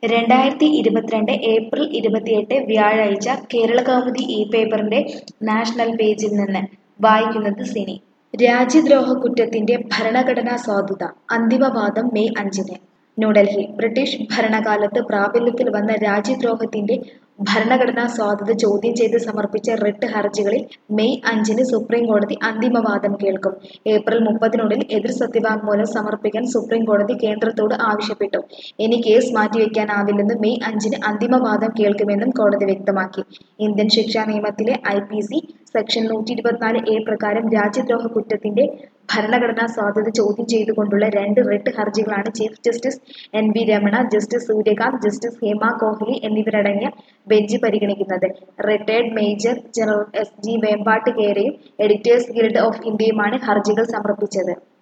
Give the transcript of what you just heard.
രണ്ടായിരത്തി ഇരുപത്തിരണ്ട് ഏപ്രിൽ ഇരുപത്തിയെട്ട് വ്യാഴാഴ്ച കേരളകൗമുദി ഈ പേപ്പറിന്റെ നാഷണൽ പേജിൽ നിന്ന് വായിക്കുന്നത് സിനി രാജ്യദ്രോഹ കുറ്റത്തിന്റെ ഭരണഘടനാ സാധുത അന്തിമവാദം മെയ് അഞ്ചിന് ന്യൂഡൽഹി ബ്രിട്ടീഷ് ഭരണകാലത്ത് പ്രാബല്യത്തിൽ വന്ന രാജ്യദ്രോഹത്തിന്റെ ഭരണഘടനാ സ്വാധീനത ചോദ്യം ചെയ്ത് സമർപ്പിച്ച റിട്ട് ഹർജികളിൽ മെയ് അഞ്ചിന് സുപ്രീം കോടതി അന്തിമവാദം കേൾക്കും ഏപ്രിൽ മുപ്പതിനുള്ളിൽ എതിർ സത്യവാങ്മൂലം സമർപ്പിക്കാൻ സുപ്രീം കോടതി കേന്ദ്രത്തോട് ആവശ്യപ്പെട്ടു ഇനി കേസ് മാറ്റിവെക്കാനാവില്ലെന്നും മെയ് അഞ്ചിന് അന്തിമവാദം കേൾക്കുമെന്നും കോടതി വ്യക്തമാക്കി ഇന്ത്യൻ ശിക്ഷാ നിയമത്തിലെ ഐ പി സി സെക്ഷൻ നൂറ്റി ഇരുപത്തിനാല് എ പ്രകാരം രാജ്യദ്രോഹ കുറ്റത്തിന്റെ ഭരണഘടനാ സാധ്യത ചോദ്യം ചെയ്തുകൊണ്ടുള്ള രണ്ട് റിട്ട് ഹർജികളാണ് chief justice N V Ramana justice Suryakant justice Hema Kohli എന്നിവരടങ്ങിയ ബെഞ്ച് പരിഗണിക്കുന്നത് retired major general S G വേമ്പാട്ട് കേരയും എഡിറ്റേഴ്സ് ഗിൽഡ് ഓഫ് ഇന്ത്യയുമാണ് ഹർജികൾ സമർപ്പിച്ചത്